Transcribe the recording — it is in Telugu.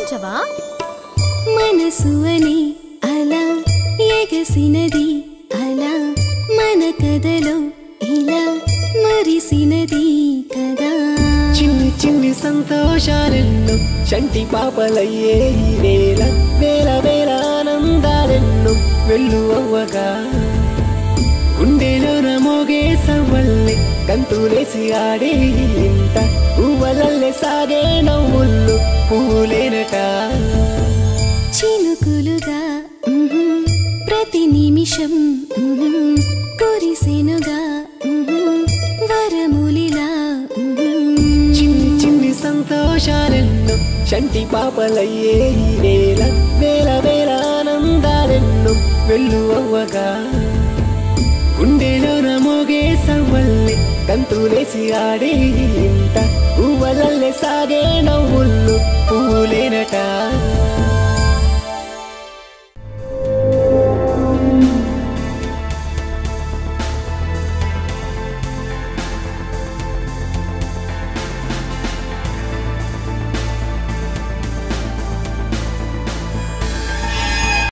ఆలోచించవా మనసు అని అలా ఎగసినది అలా మన కథలో ఇలా మరిసినది కదా చిన్ని చిన్ని సంతోషాలెన్నో చంటి పాపలయ్యే ఈ వేళ వేల వేల ఆనందాలెన్నో వెళ్ళు అవ్వగా గుండెలోన మోగే సవ్వల్లే గంతులేసి ఆడే ఈ ఇంట పువ్వలల్లే సాగే నవ్వుళ్ళు పువ్వులేనట చినుకులుగా మ్మ్, ప్రతి నిమిషం మ్మ్, కురిసెనుగా మ్మ్, వరములిలా మ్మ్. చిన్ని చిన్ని సంతోషాలెన్నో చంటి పాపలయ్యే ఈ వేళ వేల వేల ఆనందాలెన్నో వెళ్ళు అవ్వగా గుండెలోన మోగే సవ్వల్లే గంతులేసి ఆడే ఈ ఇంట పువ్వలల్లే సాగే నవ్వుళ్ళు పువ్వులేనట